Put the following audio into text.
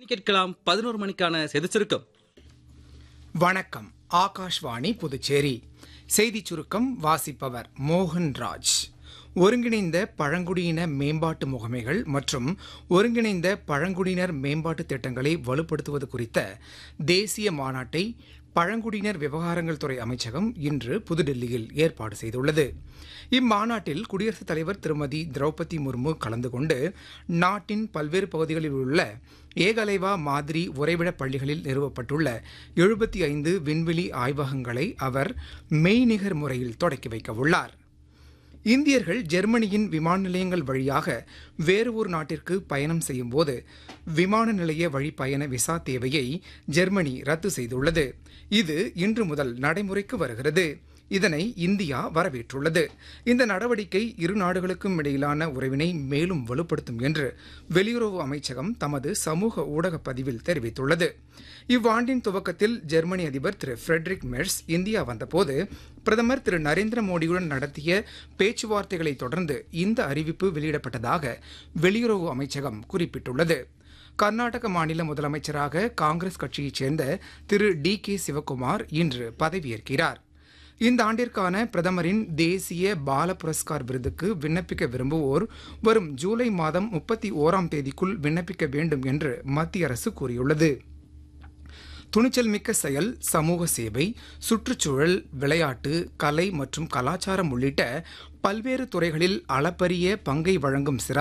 கேட்கலாம் பதினோரு மணிக்கான செய்தி சுருக்கம் வணக்கம் ஆகாஷ்வாணி புதுச்சேரி செய்திச் சுருக்கம் வாசிப்பவர் மோகன் ராஜ் ஒருங்கிணைந்த பழங்குடியின மேம்பாட்டு முகமைகள் மற்றும் ஒருங்கிணைந்த பழங்குடியினர் மேம்பாட்டு திட்டங்களை வலுப்படுத்துவது குறித்த தேசிய மாநாட்டை பழங்குடியினர் விவகாரங்கள் துறை அமைச்சகம் இன்று புதுடில்லியில் ஏற்பாடு செய்துள்ளது இம்மாநாட்டில் குடியரசுத் தலைவர் திருமதி திரௌபதி முர்மு கலந்து கொண்டு நாட்டின் பல்வேறு பகுதிகளில் உள்ள ஏகலைவா மாதிரி உறைவிட பள்ளிகளில் நிறுவப்பட்டுள்ள எழுபத்தி ஐந்து விண்வெளி ஆய்வகங்களை அவர் மெய்நிகர் முறையில் தொடக்கி வைக்க உள்ளார் இந்தியர்கள் ஜெர்மனியின் விமான நிலையங்கள் வழியாக வேறு ஒரு நாட்டிற்கு பயணம் செய்யும் போது விமான நிலைய வழி பயண விசா தேவையை ஜெர்மனி ரத்து செய்துள்ளது இது இன்று முதல் நடைமுறைக்கு வருகிறது இதனை இந்தியா வரவேற்றுள்ளது இந்த நடவடிக்கை இரு நாடுகளுக்கும் இடையிலான உறவினை மேலும் வலுப்படுத்தும் என்று வெளியுறவு அமைச்சகம் தமது சமூக ஊடக பதிவில் தெரிவித்துள்ளது இவ்வாண்டின் துவக்கத்தில் ஜெர்மனி அதிபர் திரு ஃபிரெட்ரிக் மெர்ஸ் இந்தியா வந்தபோது பிரதமர் திரு நரேந்திர மோடியுடன் நடத்திய பேச்சுவார்த்தைகளை தொடர்ந்து இந்த அறிவிப்பு வெளியிடப்பட்டதாக வெளியுறவு அமைச்சகம் குறிப்பிட்டுள்ளது கர்நாடக மாநில முதலமைச்சராக காங்கிரஸ் கட்சியைச் சேர்ந்த திரு டி கே சிவக்குமார் இன்று பதவியேற்கிறார் இந்த ஆண்டிற்கான பிரதமரின் தேசிய பால புரஸ்கார் விருதுக்கு விண்ணப்பிக்க விரும்புவோர் வரும் ஜூலை மாதம் முப்பத்தி ஓராம் தேதிக்குள் விண்ணப்பிக்க வேண்டும் என்று மத்திய அரசு கூறியுள்ளது துணிச்சல் மிக்க செயல் சமூக சேவை சுற்றுச்சூழல் விளையாட்டு கலை மற்றும் கலாச்சாரம் உள்ளிட்ட பல்வேறு துறைகளில் அளப்பரிய பங்கை வழங்கும் சிறப்பு